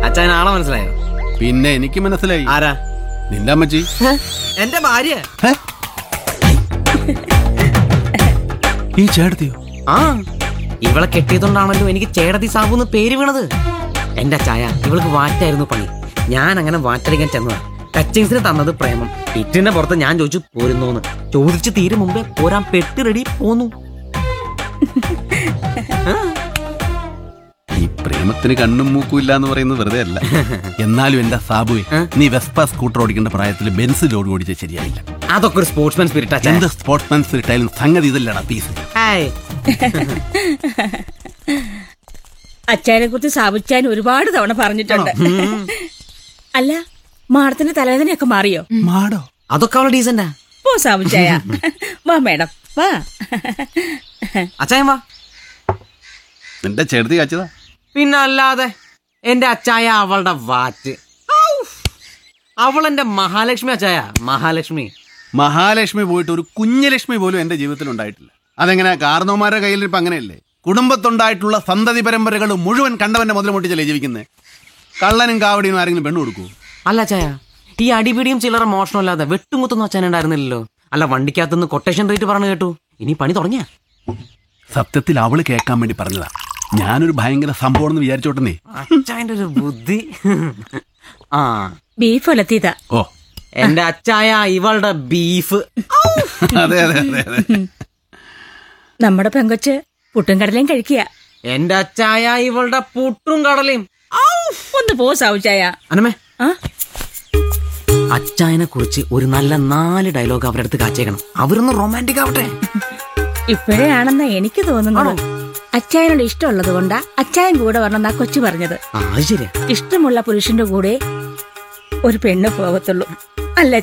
അച്ഛൻ ആളെ മനസ്സിലായോ പിന്നെ എനിക്ക് മനസ്സിലായി ആരാ നിന്റെ അമ്മച്ചി എന്റെ ഭാര്യ ഹേ? ഈ ചേട്ടത്തിയോ ആ ഇവളെ കെട്ടിയതുകൊണ്ടാണല്ലോ എനിക്ക് ചേടതി സാബു എന്ന് പേര് വീണത് എന്റെ ചായ ഇവൾക്ക് വാറ്റായിരുന്നു പണി ഞാൻ അങ്ങനെ വാറ്റടിക്കാൻ ചെന്നതാ ടച്ചിങ്സിന് തന്നത് പ്രേമം പിറ്റിന്റെ പുറത്ത് ഞാൻ ചോദിച്ചു പോരുന്നോന്ന് ചോദിച്ചു തീരെ മുമ്പേ പോരാൻ പെട്ട് റെഡി പോന്നു ഈ പ്രേമത്തിന് കണ്ണും മൂക്കും ഇല്ല എന്ന് പറയുന്നത് വെറുതെ അല്ല എന്നാലും എന്റെ സാബുവെ നീ വെസ്പ സ്കൂട്ടർ ഓടിക്കേണ്ട പ്രായത്തിൽ ബെൻസ് ലോഡ് ഓടിച്ച ശരിയായില്ല അതൊക്കെ ഒരു സ്പോർട്സ്മാൻ സ്പിരിറ്റ് അച്ഛൻ എന്ത് സ്പോർട്സ്മാൻ സ്പിരിറ്റായാലും സംഗതി ഇതല്ലടാ പീസ് ഹായ് അച്ചായനെ കുറിച്ച് സ്ഥാപിച്ചാൻ ഒരുപാട് തവണ പറഞ്ഞിട്ടുണ്ട് അല്ല മാഡത്തിന്റെ തലവേദനയൊക്കെ മാറിയോ മാടോ അതൊക്കെ അവളെ ഡീസന്റാ പോ സ്ഥാപിച്ചായ വാ മേഡം വാ അച്ചായൻ വാ നിന്റെ ചേട്ടത്തി കാച്ചതാ പിന്നെ അല്ലാതെ എന്റെ അച്ചായ അവളുടെ വാറ്റ് അവൾ എന്റെ മഹാലക്ഷ്മി അച്ചായ മഹാലക്ഷ്മി മഹാലക്ഷ്മി പോയിട്ട് ഒരു കുഞ്ഞലക്ഷ്മി പോലും എന്റെ ജീവിതത്തിൽ ഉണ്ടായിട്ടില്ല അതെങ്ങനെ കാർന്നോമാരുടെ കയ്യിൽ ഇപ്പൊ അങ്ങനെയല്ലേ കുടുംബത്തുണ്ടായിട്ടുള്ള സന്തതി പരമ്പരകൾ മുഴുവൻ കണ്ടവന്റെ മുതൽ മുട്ടിച്ചല്ലേ ജീവിക്കുന്നത് കള്ളനും കാവടിയും ആരെങ്കിലും പെണ്ണു കൊടുക്കൂ അല്ല അച്ചായ ഈ അടിപിടിയും ചില്ലറ മോഷണമല്ലാതെ വെട്ടുമുത്തൊന്നും അച്ഛൻ ഉണ്ടായിരുന്നില്ലല്ലോ അല്ല വണ്ടിക്കകത്തുനിന്ന് കൊട്ടേഷൻ റേറ്റ് പറഞ്ഞു കേട്ടു ഇനി പണി തുടങ്ങിയ സത്യത്തിൽ അവള് കേൾക്കാൻ വേണ്ടി പറഞ്ഞതാ ഞാനൊരു ഭയങ്കര സംഭവം എന്ന് വിചാരിച്ചോട്ടെ അച്ചായന്റെ ഒരു ബുദ്ധി ആ ബീഫ് ഒലത്തിയതാ ഓ എന്റെ അച്ചായ ഇവളുടെ ബീഫ് അതെ അതെ അതെ അതെ നമ്മുടെ പെങ്കൊച്ച് പുട്ടും കടലയും കഴിക്കുക എന്റെ അച്ചായ ഇവളുടെ പുട്ടും കടലയും ഒന്ന് പോ സാവുച്ചായ അനമേ ആ അച്ചായനെ കുറിച്ച് ഒരു നല്ല നാല് ഡയലോഗ് അവരുടെ അടുത്ത് കാച്ചേക്കണം അവരൊന്ന് റൊമാൻറ്റിക് ആവട്ടെ ഇപ്പോഴേ ആണെന്നാ എനിക്ക് തോന്നുന്നത് അച്ചായനോട് ഇഷ്ടമുള്ളത് കൊണ്ടാ അച്ചായൻ കൂടെ വരണമെന്നാ കൊച്ചു പറഞ്ഞത് ആ അത് ശരിയാ ഇഷ്ടമുള്ള പുരുഷന്റെ കൂടെ ഒരു പെണ്ണ് പോകത്തുള്ളൂ അല്ല